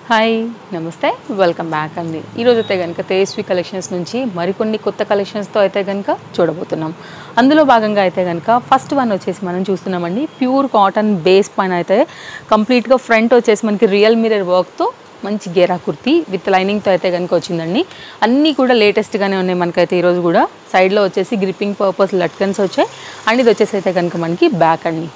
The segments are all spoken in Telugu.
హాయ్ నమస్తే వెల్కమ్ బ్యాక్ అండి ఈరోజు అయితే కనుక తేజస్వి కలెక్షన్స్ నుంచి మరికొన్ని కొత్త కలెక్షన్స్తో అయితే కనుక చూడబోతున్నాం అందులో భాగంగా అయితే కనుక ఫస్ట్ వన్ వచ్చేసి మనం చూస్తున్నామండి ప్యూర్ కాటన్ బేస్ పైన అయితే కంప్లీట్గా ఫ్రంట్ వచ్చేసి మనకి రియల్ మిరర్ వర్క్తో మంచి గేరా కుర్తీ విత్ లైనింగ్తో అయితే కనుక వచ్చిందండి అన్నీ కూడా లేటెస్ట్గానే ఉన్నాయి మనకైతే ఈరోజు కూడా సైడ్లో వచ్చేసి గ్రిప్పింగ్ పర్పస్ లట్కన్స్ వచ్చాయి అండ్ ఇది వచ్చేసి అయితే కనుక మనకి బ్యాక్ అండి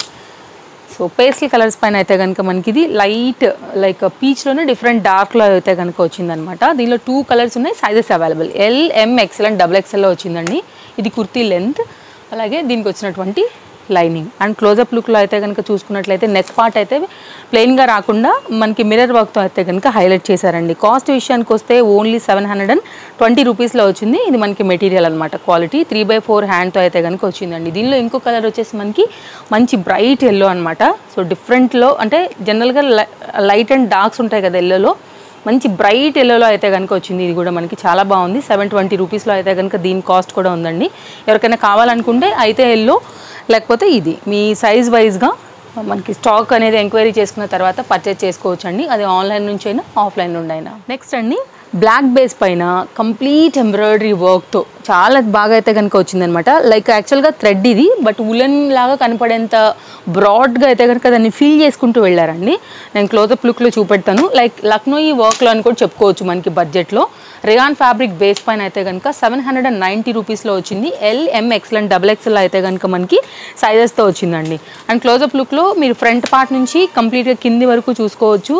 సో పేస్టల్ కలర్స్ పైన అయితే కనుక మనకి ఇది లైట్ లైక్ పీచ్లోనే డిఫరెంట్ డార్క్లో అయితే కనుక వచ్చిందనమాట దీనిలో టూ కలర్స్ ఉన్నాయి sizes available L M XL and double ఎక్సెల్లో వచ్చిందండి ఇది కుర్తీ లెంత్ అలాగే దీనికి వచ్చినటువంటి లైనింగ్ అండ్ క్లోజప్ లుక్లో అయితే కనుక చూసుకున్నట్లయితే నెక్ పార్ట్ అయితే ప్లెయిన్గా రాకుండా మనకి మిర్రర్ వర్క్తో అయితే కనుక హైలైట్ చేశారండి కాస్ట్ విషయానికి వస్తే only seven hundred and twenty రూపీస్లో వచ్చింది ఇది మనకి మెటీరియల్ అనమాట క్వాలిటీ త్రీ బై ఫోర్ హ్యాండ్తో అయితే కనుక వచ్చిందండి దీనిలో ఇంకో కలర్ వచ్చేసి మనకి మంచి బ్రైట్ ఎల్లో అనమాట సో డిఫరెంట్లో అంటే జనరల్గా లైట్ అండ్ డార్క్స్ ఉంటాయి కదా ఎల్లోలో మంచి బ్రైట్ ఎల్లోలో అయితే కనుక వచ్చింది ఇది కూడా మనకి చాలా బాగుంది సెవెన్ ట్వంటీ రూపీస్లో అయితే కనుక దీని కాస్ట్ కూడా ఉందండి ఎవరికైనా కావాలనుకుంటే అయితే ఎల్లో లేకపోతే ఇది మీ సైజ్ వైజ్గా మనకి స్టాక్ అనేది ఎంక్వైరీ చేసుకున్న తర్వాత పర్చేజ్ చేసుకోవచ్చు అండి అది ఆన్లైన్ నుంచి అయినా ఆఫ్లైన్ నుండి అయినా నెక్స్ట్ అండి బ్లాక్ బేస్ పైన కంప్లీట్ ఎంబ్రాయిడరీ వర్క్తో చాలా బాగా అయితే కనుక వచ్చిందనమాట లైక్ యాక్చువల్గా థ్రెడ్ ఇది బట్ ఉలెన్ లాగా కనపడేంత బ్రాడ్గా అయితే కనుక దాన్ని ఫీల్ చేసుకుంటూ వెళ్ళారండి నేను క్లోజప్ లుక్లో చూపెడతాను లైక్ లక్నో ఈ వర్క్లో అని కూడా చెప్పుకోవచ్చు మనకి బడ్జెట్లో రేయాన్ ఫ్యాబ్రిక్ బేస్ పైన అయితే కనుక సెవెన్ హండ్రెడ్ అండ్ నైంటీ రూపీస్లో వచ్చింది L M XL and double XL అయితే కనుక మనకి సైజెస్తో వచ్చిందండి అండ్ క్లోజప్ లుక్లో మీరు ఫ్రంట్ పార్ట్ నుంచి కంప్లీట్గా కింది వరకు చూసుకోవచ్చు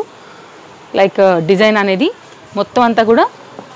లైక్ డిజైన్ అనేది మొత్తం అంతా కూడా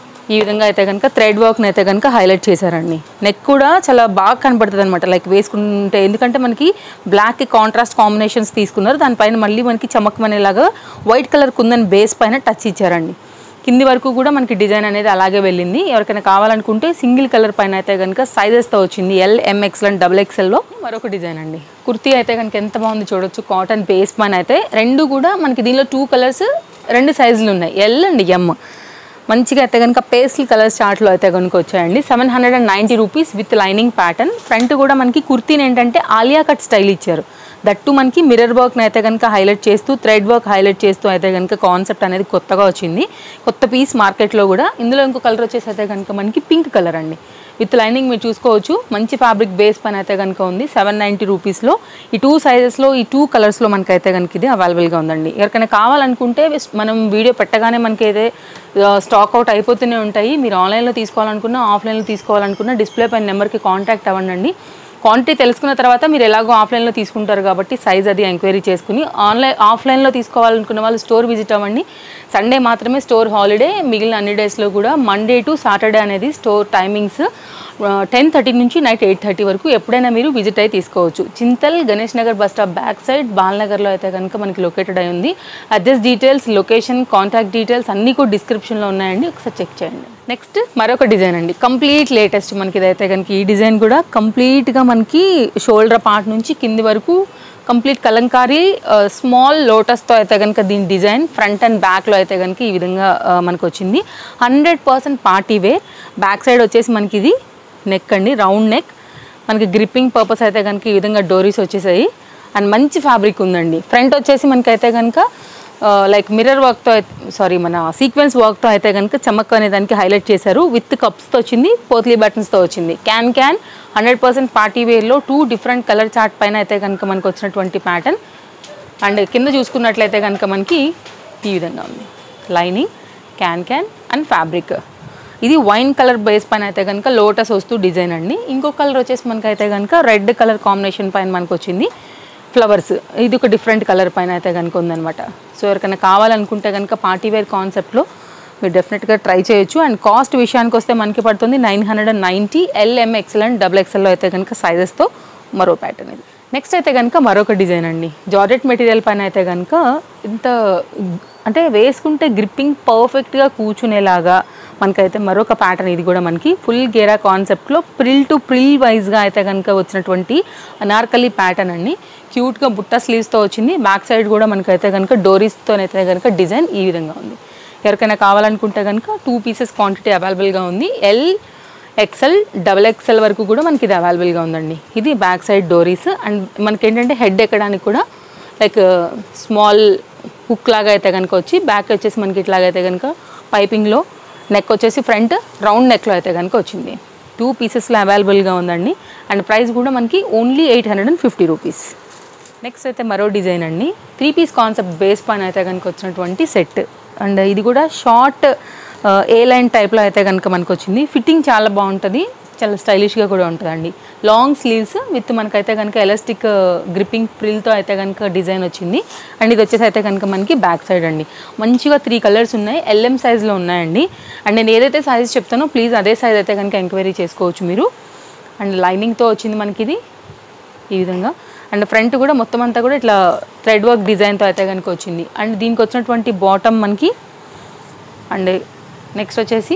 ఈ విధంగా అయితే కనుక థ్రెడ్ వర్క్ని అయితే కనుక హైలైట్ చేశారండి నెక్ కూడా చాలా బాగా కనపడుతుంది అనమాట లైక్ వేసుకుంటే ఎందుకంటే మనకి బ్లాక్ కాంట్రాస్ట్ కాంబినేషన్స్ తీసుకున్నారు దానిపైన మళ్ళీ మనకి చమకమనేలాగా వైట్ కలర్ కుందని బేస్ పైన టచ్ ఇచ్చారండి కింది వరకు కూడా మనకి డిజైన్ అనేది అలాగే వెళ్ళింది ఎవరికైనా కావాలనుకుంటే సింగిల్ కలర్ పైన అయితే కనుక సైజెస్తో వచ్చింది ఎల్ ఎంఎక్స్ఎల్ అండ్ డబుల్ ఎక్స్ఎల్లో మరొక డిజైన్ అండి కుర్తీ అయితే కనుక ఎంత బాగుంది చూడొచ్చు కాటన్ బేస్ పైన అయితే రెండు కూడా మనకి దీనిలో టూ కలర్స్ రెండు సైజులు ఉన్నాయి ఎల్ అండ్ ఎమ్ మంచిగా అయితే కనుక పేస్టల్ కలర్ చార్ట్లో అయితే కనుక వచ్చాయండి seven hundred and ninety rupees with lining pattern front కూడా మనకి కుర్తీని ఏంటంటే ఆలియా కట్ స్టైల్ ఇచ్చారు దట్టు మనకి మిర్రర్ వర్క్ని అయితే కనుక హైలైట్ చేస్తూ థ్రెడ్ వర్క్ హైలైట్ చేస్తూ అయితే కనుక కాన్సెప్ట్ అనేది కొత్తగా వచ్చింది కొత్త పీస్ మార్కెట్లో కూడా ఇందులో ఇంకో కలర్ వచ్చేసి అయితే కనుక మనకి పింక్ కలర్ అండి విత్ లైనింగ్ మీరు చూసుకోవచ్చు మంచి ఫ్యాబ్రిక్ బేస్ పైన అయితే కనుక ఉంది సెవెన్ నైంటీ రూపీస్లో ఈ టూ సైజెస్లో ఈ టూ కలర్స్లో మనకైతే కనుక ఇది అవైలబుల్గా ఉందండి ఎవరికైనా కావాలనుకుంటే మనం వీడియో పెట్టగానే మనకి అయితే స్టాక్ అవుట్ అయిపోతూనే ఉంటాయి మీరు ఆన్లైన్లో తీసుకోవాలనుకున్నా ఆఫ్లైన్లో తీసుకోవాలనుకున్నా డిస్ప్లే పైన నెంబర్కి కాంటాక్ట్ అవ్వండి క్వాంటిటీ తెలుసుకున్న తర్వాత మీరు ఎలాగో ఆఫ్లైన్లో తీసుకుంటారు కాబట్టి సైజ్ అది ఎంక్వైరీ చేసుకుని ఆన్లైన్ ఆఫ్లైన్లో తీసుకోవాలనుకున్న వాళ్ళు స్టోర్ విజిట్ అవ్వండి సండే మాత్రమే స్టోర్ హాలిడే మిగిలిన అన్ని డేస్లో కూడా మండే టు సాటర్డే అనేది స్టోర్ టైమింగ్స్ టెన్ థర్టీ నుంచి నైట్ ఎయిట్ థర్టీ వరకు ఎప్పుడైనా మీరు విజిట్ అయి తీసుకోవచ్చు Chintal Ganesh Nagar bus stop back side బాల్నగర్లో అయితే కనుక మనకి లొకేటెడ్ అయి ఉంది address details location contact details అన్నీ కూడా డిస్క్రిప్షన్లో ఉన్నాయండి ఒకసారి చెక్ చేయండి నెక్స్ట్ మరొక డిజైన్ అండి కంప్లీట్ లేటెస్ట్ మనకి ఇదైతే కనుక ఈ డిజైన్ కూడా కంప్లీట్గా మనకి షోల్డర్ పార్ట్ నుంచి కింది వరకు కంప్లీట్ కలంకారీ స్మాల్ లోటస్తో అయితే కనుక దీని డిజైన్ ఫ్రంట్ అండ్ బ్యాక్లో అయితే కనుక ఈ విధంగా ఆ, మనకు వచ్చింది hundred percent party wear back side వచ్చేసి మనకి ఇది నెక్ అండి రౌండ్ నెక్ మనకి గ్రిప్పింగ్ పర్పస్ అయితే కనుక ఈ విధంగా డోరీస్ వచ్చేసాయి అండ్ మంచి ఫ్యాబ్రిక్ ఉందండి ఫ్రంట్ వచ్చేసి మనకైతే కనుక లైక్ మిర్రర్ వర్క్తో సారీ మన సీక్వెన్స్ వర్క్తో అయితే కనుక చమక్ అనే దానికి హైలైట్ చేశారు విత్ కప్స్తో వచ్చింది పోత్లీ బటన్స్తో వచ్చింది can can hundred percent party వేర్లో టూ డిఫరెంట్ కలర్ చార్ట్ పైన అయితే కనుక మనకు వచ్చినటువంటి ప్యాటర్న్ అండ్ కింద చూసుకున్నట్లయితే కనుక మనకి ఈ విధంగా ఉంది lining can can and fabric ఇది వైన్ కలర్ బేస్ పైన అయితే కనుక లోటస్ వస్తూ డిజైన్ అండి ఇంకో కలర్ వచ్చేసి మనకి అయితే కనుక రెడ్ కలర్ కాంబినేషన్ పైన మనకు వచ్చింది ఫ్లవర్స్ ఇది ఒక డిఫరెంట్ కలర్ పైన అయితే కనుక ఉందన్నమాట సో ఎవరికైనా కావాలనుకుంటే కనుక పార్టీ వేర్ కాన్సెప్ట్లో మీరు డెఫినెట్గా ట్రై చేయొచ్చు అండ్ కాస్ట్ విషయానికి వస్తే మనకి పడుతుంది nine hundred and ninety L M XL and double ఎక్సెల్లో అయితే కనుక సైజెస్తో మరో ప్యాటర్న్ ఇది నెక్స్ట్ అయితే కనుక మరొక డిజైన్ అండి జార్జెట్ మెటీరియల్ పైన అయితే కనుక ఇంత అంటే వేసుకుంటే గ్రిప్పింగ్ పర్ఫెక్ట్గా కూర్చునేలాగా మనకైతే మరొక ప్యాటర్న్ ఇది కూడా మనకి ఫుల్ గేరా కాన్సెప్ట్లో ప్రిల్ టు ప్రిల్ వైజ్గా అయితే కనుక వచ్చినటువంటి అనార్కలి ప్యాటర్న్ అండి క్యూట్గా బుట్ట స్లీవ్స్తో వచ్చింది బ్యాక్ సైడ్ కూడా మనకైతే కనుక డోరీస్తో అయితే కనుక డిజైన్ ఈ విధంగా ఉంది ఎవరికైనా కావాలనుకుంటే కనుక టూ పీసెస్ క్వాంటిటీ అవైలబుల్గా ఉంది ఎల్ ఎక్సెల్ డబల్ ఎక్సెల్ వరకు కూడా మనకి ఇది అవైలబుల్గా ఉందండి ఇది బ్యాక్ సైడ్ డోరీస్ అండ్ మనకి ఏంటంటే హెడ్ ఎక్కడానికి కూడా లైక్ స్మాల్ హుక్ లాగా అయితే కనుక వచ్చి బ్యాక్ వచ్చేసి మనకి ఇట్లాగైతే కనుక పైపింగ్లో నెక్ వచ్చేసి ఫ్రంట్ రౌండ్ నెక్లో అయితే కనుక వచ్చింది టూ పీసెస్లో అవైలబుల్గా ఉందండి అండ్ ప్రైస్ కూడా మనకి only eight hundred and fifty rupees next అయితే మరో డిజైన్ అండి త్రీ పీస్ కాన్సెప్ట్ బేస్ పైన అయితే కనుక వచ్చినటువంటి సెట్ అండ్ ఇది కూడా షార్ట్ ఏ లైన్ టైప్లో అయితే కనుక మనకు వచ్చింది ఫిట్టింగ్ చాలా బాగుంటుంది చాలా స్టైలిష్గా కూడా ఉంటుందండి లాంగ్ స్లీవ్స్ విత్ మనకైతే కనుక ఎలాస్టిక్ గ్రిప్పింగ్ ప్రిల్తో అయితే కనుక డిజైన్ వచ్చింది అండ్ ఇది వచ్చేసి అయితే కనుక మనకి బ్యాక్ సైడ్ అండి మంచిగా త్రీ కలర్స్ ఉన్నాయి ఎల్ఎం సైజ్లో ఉన్నాయండి అండ్ నేను ఏదైతే సైజ్ చెప్తానో ప్లీజ్ అదే సైజ్ అయితే కనుక ఎంక్వైరీ చేసుకోవచ్చు మీరు అండ్ లైనింగ్తో వచ్చింది మనకి ఇది ఈ విధంగా అండ్ ఫ్రంట్ కూడా మొత్తం అంతా కూడా ఇట్లా థ్రెడ్ వర్క్ డిజైన్తో అయితే కనుక వచ్చింది అండ్ దీనికి వచ్చినటువంటి బాటమ్ మనకి అండ్ నెక్స్ట్ వచ్చేసి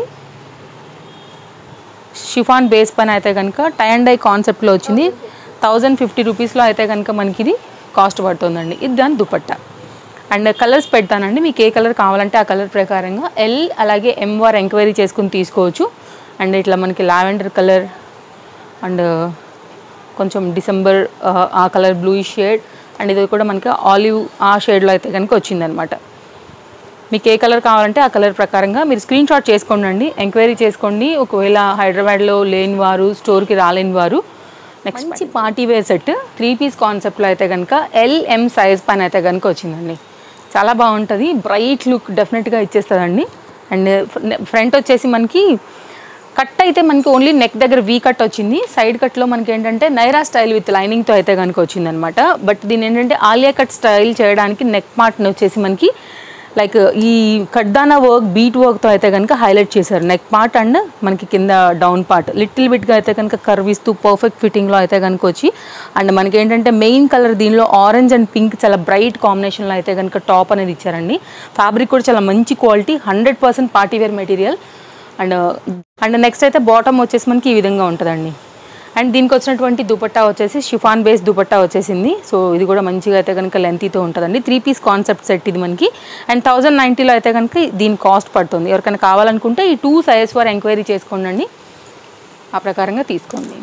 షిఫాన్ బేస్ పైన అయితే కనుక టై అండ్ డై కాన్సెప్ట్లో వచ్చింది థౌజండ్ ఫిఫ్టీ రూపీస్లో అయితే కనుక మనకి ఇది కాస్ట్ పడుతుందండి ఇది దాని దుపట్టా అండ్ కలర్స్ పెడతానండి మీకు ఏ కలర్ కావాలంటే ఆ కలర్ ప్రకారంగా ఎల్ అలాగే ఎంఆర్ ఎంక్వైరీ చేసుకుని తీసుకోవచ్చు అండ్ ఇట్లా మనకి లావెండర్ కలర్ అండ్ కొంచెం డిసెంబర్ ఆ, ఆ కలర్ బ్లూ షేడ్ అండ్ ఇది కూడా మనకి ఆలివ్ ఆ షేడ్లో అయితే కనుక వచ్చిందనమాట మీకు ఏ కలర్ కావాలంటే ఆ కలర్ ప్రకారంగా మీరు స్క్రీన్ షాట్ చేసుకోండి ఎంక్వైరీ చేసుకోండి ఒకవేళ హైదరాబాద్లో లేని వారు స్టోర్కి రాలేని వారు నెక్స్ట్ మంచి party wear set three piece కాన్సెప్ట్లో అయితే కనుక ఎల్ఎం సైజ్ పైన అయితే కనుక వచ్చిందండి చాలా బాగుంటుంది బ్రైట్ లుక్ డెఫినెట్గా ఇచ్చేస్తుందండి అండ్ ఫ్రంట్ వచ్చేసి మనకి కట్ అయితే మనకి ఓన్లీ నెక్ దగ్గర వీ కట్ వచ్చింది సైడ్ కట్లో మనకి ఏంటంటే నైరా స్టైల్ విత్ లైనింగ్తో అయితే కనుక వచ్చిందనమాట బట్ దీని ఏంటంటే ఆలియా కట్ స్టైల్ చేయడానికి నెక్ పార్ట్ని వచ్చేసి మనకి లైక్ ఈ కడ్దానా వర్క్ బీట్ వర్క్తో అయితే కనుక హైలైట్ చేశారు నెక్ పార్ట్ అండ్ మనకి కింద డౌన్ పార్ట్ లిటిల్ బిట్గా అయితే కనుక కర్వ్ ఇస్తూ పర్ఫెక్ట్ ఫిట్టింగ్లో అయితే కనుక వచ్చి అండ్ మనకి ఏంటంటే మెయిన్ కలర్ దీనిలో ఆరెంజ్ అండ్ పింక్ చాలా బ్రైట్ కాంబినేషన్లో అయితే కనుక టాప్ అనేది ఇచ్చారండి ఫ్యాబ్రిక్ కూడా చాలా మంచి quality hundred percent party wear material and and next అయితే బాటమ్ వచ్చేసి మనకి ఈ విధంగా ఉంటుందండి అండ్ దీనికి వచ్చినటువంటి దుపట్టా వచ్చేసి షిఫాన్ బేస్ దుపట్టా వచ్చేసింది సో ఇది కూడా మంచిగా అయితే కనుక లెంతీతో ఉంటుందండి త్రీ పీస్ కాన్సెప్ట్ సెట్ ఇది మనకి అండ్ థౌజండ్ నైంటీలో అయితే కనుక దీని కాస్ట్ పడుతుంది ఎవరికైనా కావాలనుకుంటే ఈ టూ సైజెస్ వారు ఎంక్వైరీ చేసుకోండి ఆ ప్రకారంగా తీసుకోండి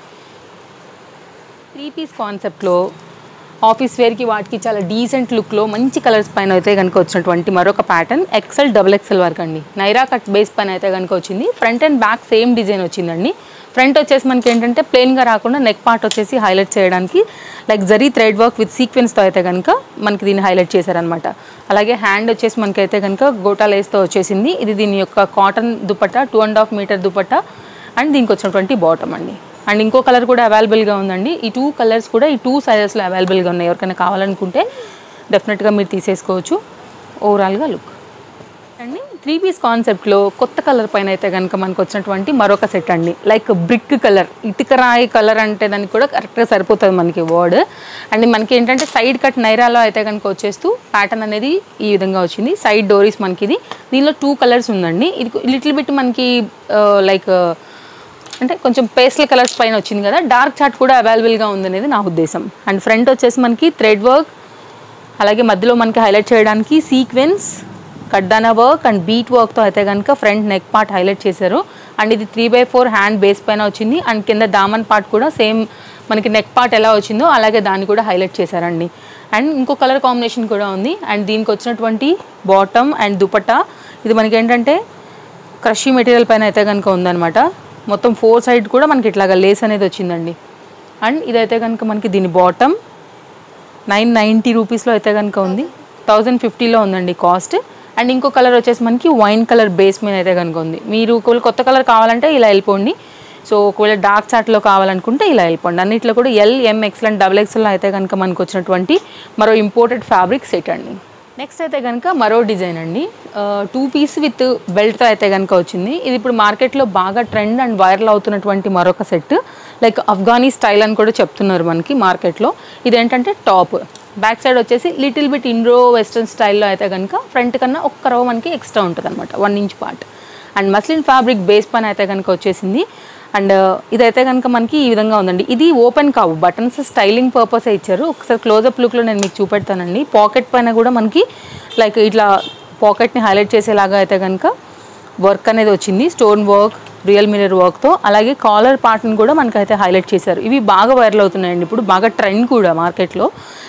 త్రీ పీస్ కాన్సెప్ట్లో ఆఫీస్ వేర్కి వాటికి చాలా డీసెంట్ లుక్లో మంచి కలర్స్ పైన అయితే కనుక వచ్చినటువంటి మరొక ప్యాటర్న్ ఎక్సెల్ డబుల్ ఎక్సెల్ వరకు అండి నైరా కట్ బేస్ పైన అయితే కనుక వచ్చింది front and back same design వచ్చిందండి ఫ్రంట్ వచ్చేసి మనకి ఏంటంటే ప్లెయిన్గా రాకుండా నెక్ పార్ట్ వచ్చేసి హైలైట్ చేయడానికి like zari thread work with సీక్వెన్స్తో అయితే కనుక మనకి దీన్ని హైలైట్ చేశారనమాట అలాగే హ్యాండ్ వచ్చేసి మనకైతే కనుక గోటా లేస్తో వచ్చేసింది ఇది దీని యొక్క cotton dupatta two and half metre dupatta and దీనికి వచ్చినటువంటి బాటమ్ అండి అండ్ ఇంకో కలర్ కూడా అవైలబుల్గా ఉందండి ఈ టూ కలర్స్ కూడా ఈ టూ సైజెస్లో అవైలబుల్గా ఉన్నాయి ఎవరికైనా కావాలనుకుంటే డెఫినెట్గా మీరు తీసేసుకోవచ్చు ఓవరాల్గా లుక్ అండి త్రీ పీస్ కాన్సెప్ట్లో కొత్త కలర్ పైన అయితే కనుక మనకు వచ్చినటువంటి మరొక సెట్ అండి లైక్ బ్రిక్ కలర్ ఇటుకరాయి కలర్ అంటే దానికి కూడా కరెక్ట్గా సరిపోతుంది మనకి వర్డ్ అండ్ మనకి ఏంటంటే సైడ్ కట్ నైరాలో అయితే కనుక వచ్చేస్తూ ప్యాటర్న్ అనేది ఈ విధంగా వచ్చింది సైడ్ డోరీస్ మనకి ఇది దీనిలో టూ కలర్స్ ఉందండి ఇది లిటిల్ బిట్ మనకి లైక్ అంటే కొంచెం పేస్టల్ కలర్స్ పైన వచ్చింది కదా డార్క్ చార్ట్ కూడా అవైలబుల్గా ఉందనేది నా ఉద్దేశం అండ్ ఫ్రంట్ వచ్చేసి మనకి థ్రెడ్ వర్క్ అలాగే మధ్యలో మనకి హైలైట్ చేయడానికి సీక్వెన్స్ కడ్దానా వర్క్ అండ్ బీట్ వర్క్తో అయితే కనుక ఫ్రంట్ నెక్ పార్ట్ హైలైట్ చేశారు అండ్ ఇది three by four hand base పైన వచ్చింది అండ్ కింద దామన్ పార్ట్ కూడా సేమ్ మనకి నెక్ పార్ట్ ఎలా వచ్చిందో అలాగే దాన్ని కూడా హైలైట్ చేశారండి అండ్ ఇంకో కలర్ కాంబినేషన్ కూడా ఉంది అండ్ దీనికి వచ్చినటువంటి బాటమ్ అండ్ దుపట్టా ఇది మనకి ఏంటంటే క్రషీ మెటీరియల్ పైన అయితే కనుక ఉందన్నమాట మొత్తం ఫోర్ సైడ్ కూడా మనకి ఇట్లాగా లేస్ అనేది వచ్చిందండి అండ్ ఇదైతే కనుక మనకి దీని బాటమ్ నైన్ నైంటీ రూపీస్లో అయితే కనుక ఉంది థౌజండ్ ఫిఫ్టీలో ఉందండి కాస్ట్ అండ్ ఇంకో కలర్ వచ్చేసి మనకి వైన్ కలర్ బేస్ మీద అయితే కనుక ఉంది మీరు ఒకవేళ కొత్త కలర్ కావాలంటే ఇలా వెళ్ళిపోండి సో ఒకవేళ డార్క్ చార్ట్లో కావాలనుకుంటే ఇలా వెళ్ళిపోండి అన్నిట్లో కూడా L M XL double XL అయితే కనుక మనకు వచ్చినటువంటి మరో ఇంపోర్టెడ్ ఫ్యాబ్రిక్ సెట్ అండి నెక్స్ట్ అయితే కనుక మరో డిజైన్ అండి టూ పీస్ విత్ బెల్ట్తో అయితే కనుక వచ్చింది ఇది ఇప్పుడు మార్కెట్లో బాగా ట్రెండ్ అండ్ వైరల్ అవుతున్నటువంటి మరొక సెట్ లైక్ అఫ్ఘానీ స్టైల్ అని కూడా చెప్తున్నారు మనకి మార్కెట్లో ఇదేంటంటే టాప్ బ్యాక్ సైడ్ వచ్చేసి లిటిల్ బిట్ ఇండ్రో వెస్ట్రన్ స్టైల్లో అయితే కనుక ఫ్రంట్ కన్నా ఒక్క రో మనకి ఎక్స్ట్రా ఉంటుంది అనమాట one inch part and muslin fabric base పైన అయితే కనుక వచ్చేసింది అండ్ ఇదైతే కనుక మనకి ఈ విధంగా ఉందండి ఇది ఓపెన్ కావు బటన్స్ స్టైలింగ్ పర్పసే ఇచ్చారు ఒకసారి క్లోజప్ లుక్లో నేను మీకు చూపెడతానండి పాకెట్ పైన కూడా మనకి లైక్ ఇట్లా పాకెట్ని హైలైట్ చేసేలాగా అయితే కనుక వర్క్ అనేది వచ్చింది స్టోన్ వర్క్ రియల్ మిరర్ వర్క్తో అలాగే కాలర్ పార్ట్ని కూడా మనకైతే హైలైట్ చేశారు ఇవి బాగా వైరల్ అవుతున్నాయండి ఇప్పుడు బాగా ట్రెండ్ కూడా మార్కెట్లో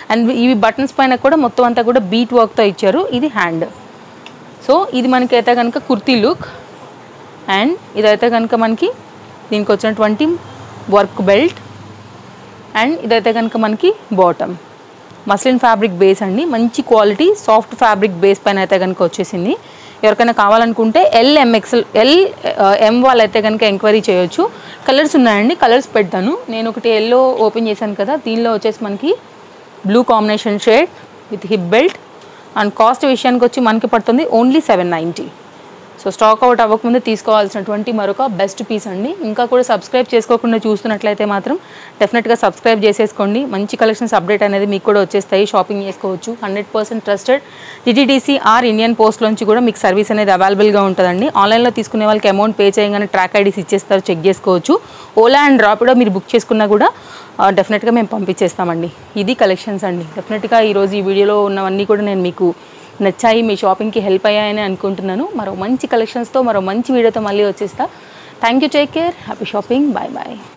అండ్ ఇవి బటన్స్ పైన కూడా మొత్తం అంతా కూడా బీట్ వర్క్తో ఇచ్చారు ఇది హ్యాండ్ సో ఇది మనకైతే కనుక కుర్తీ లుక్ అండ్ ఇదైతే కనుక మనకి దీనికి వచ్చినటువంటి వర్క్ బెల్ట్ అండ్ ఇదైతే కనుక మనకి బాటమ్ మస్లిన్ ఫ్యాబ్రిక్ బేస్ అండి మంచి క్వాలిటీ సాఫ్ట్ ఫ్యాబ్రిక్ బేస్ పైన అయితే కనుక వచ్చేసింది ఎవరికైనా కావాలనుకుంటే ఎల్ ఎంఎక్స్ఎల్ ఎల్ ఎం వాళ్ళైతే కనుక ఎంక్వైరీ చేయొచ్చు కలర్స్ ఉన్నాయండి కలర్స్ పెడతాను నేను ఒకటి ఎల్లో ఓపెన్ చేశాను కదా దీనిలో వచ్చేసి మనకి blue combination shade with hip belt and cost విషయానికి వచ్చి మనకి పడుతుంది only seven ninety so stock out అవ్వకముందే తీసుకోవాల్సినటువంటి మరొక బెస్ట్ పీస్ అండి ఇంకా కూడా సబ్స్క్రైబ్ చేసుకోకుండా చూస్తున్నట్లయితే మాత్రం డెఫినెట్గా సబ్స్క్రైబ్ చేసేసుకోండి మంచి కలెక్షన్స్ అప్డేట్ అనేది మీకు కూడా వచ్చేస్తాయి షాపింగ్ చేసుకోవచ్చు hundred percent trusted DTDC or Indian పోస్ట్లోంచి కూడా మీకు సర్వీస్ అనేది అవైలబుల్గా ఉంటుందండి ఆన్లైన్లో తీసుకునే వాళ్ళకి అమౌంట్ పే చేయగానే ట్రాక్ ఐడీస్ ఇచ్చేస్తారు చెక్ చేసుకోవచ్చు ఓలా అండ్ డ్రాపిడో మీరు బుక్ చేసుకున్నా కూడా డెఫినెట్గా మేము పంపించేస్తామండి ఇది కలెక్షన్స్ అండి డెఫినెట్గా ఈరోజు ఈ వీడియోలో ఉన్నవన్నీ కూడా నేను మీకు నచ్చాయి మీ షాపింగ్కి హెల్ప్ అయ్యాయని అనుకుంటున్నాను మరో మంచి కలెక్షన్స్తో మరో మంచి వీడియోతో మళ్ళీ వచ్చేస్తా thank you take care happy shopping bye bye